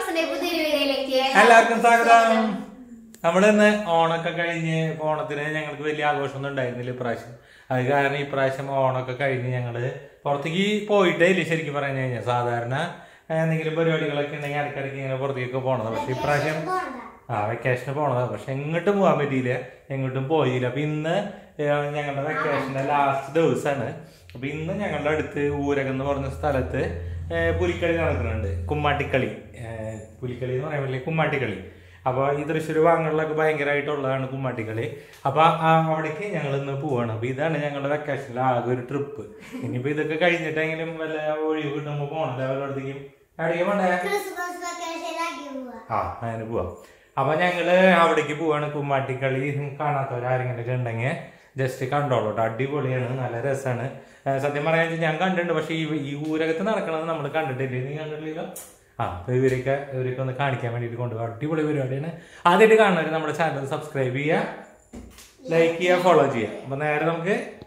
ബ്ലോഗ്സിന്റെ പുതിയൊരു വീഡിയോയിലേക്ക് എല്ലാവർക്കും സ്വാഗതം നമ്മളിന്ന് ഓണൊക്കെ കഴിഞ്ഞ് ഓണത്തിന് ഞങ്ങൾക്ക് വലിയ ആഘോഷമൊന്നും ഉണ്ടായിരുന്നില്ല ഇപ്രാവശ്യം അത് കാരണം ഇപ്രാവശ്യം ഓണൊക്കെ കഴിഞ്ഞ് ഞങ്ങള് പുറത്തേക്ക് പോയിട്ടേ ഇല്ല ശരിക്കും പറഞ്ഞു കഴിഞ്ഞാൽ സാധാരണ എന്തെങ്കിലും പരിപാടികളൊക്കെ ഉണ്ടെങ്കിൽ ഇടയ്ക്കിടയ്ക്ക് ഇങ്ങനെ പുറത്തേക്കൊക്കെ പോണത് പക്ഷെ ഇപ്രാവശ്യം ആ വെക്കേഷന് പോണതാ പക്ഷെ എങ്ങോട്ടും പോകാൻ പറ്റിയില്ല എങ്ങോട്ടും പോയില്ല അപ്പൊ ഇന്ന് ഏഹ്, ഞങ്ങളുടെ വെക്കേഷന്റെ ലാസ്റ്റ് ദിവസമാണ് അപ്പൊ ഇന്ന് ഞങ്ങളുടെ അടുത്ത് ഊരകം എന്ന് പറഞ്ഞ സ്ഥലത്ത് ഏഹ്, പുലിക്കളി നടക്കുന്നുണ്ട് കുമ്മാട്ടിക്കളി ഏഹ്, പുലിക്കളി എന്ന് പറയാൻ പറ്റില്ല കുമ്മാട്ടിക്കളി അപ്പൊ ഈ തൃശ്ശൂർ ഭാഗങ്ങളിലൊക്കെ ഭയങ്കരമായിട്ടുള്ളതാണ് കുമ്മാട്ടിക്കളി അപ്പൊ ആ അവിടേക്ക് ഞങ്ങൾ ഇന്ന് പോവാണ് അപ്പൊ ഇതാണ് ഞങ്ങളുടെ വെക്കേഷനിലെ ആകെ ഒരു ട്രിപ്പ് ഇനിയിപ്പോ ഇതൊക്കെ കഴിഞ്ഞിട്ടെങ്കിലും വല്ല ഒഴിവ് കിട്ടുമ്പോ പോണല്ലോ അവരോടത്തേക്കും എവിടേക്ക് പോണ്ടേ ക്രിസ്മസ് വെക്കേഷനിലാക്കി പോവാ ആ അങ്ങനെ പോവാം അപ്പൊ ഞങ്ങള് അവിടേക്ക് പോവാണ് കുമ്മാട്ടിക്കളി കാണാത്തവരാരെങ്കിലും ഉണ്ടെങ്കിൽ ജസ്റ്റ് കണ്ടോളൂ കേട്ടോ അടിപൊളിയാണ് നല്ല രസമാണ് സത്യം പറയാൻ വെച്ചാൽ ഞാൻ കണ്ടിട്ടുണ്ട് പക്ഷെ ഈ ഈ ഊരകത്ത് നടക്കണത് നമ്മൾ കണ്ടിട്ടില്ല നീ കണ്ടിട്ടില്ല ആ അപ്പൊ ഇവരൊക്കെ ഇവരൊക്കെ ഒന്ന് കാണിക്കാൻ വേണ്ടിയിട്ട് കൊണ്ടുപോകാം അടിപൊളി പരിപാടിയാണ് ആദ്യമായിട്ട് കാണുന്നവർ നമ്മുടെ ചാനൽ സബ്സ്ക്രൈബ് ചെയ്യുക ലൈക്ക് ചെയ്യുക ഫോളോ ചെയ്യുക അപ്പൊ നേരെ നമുക്ക്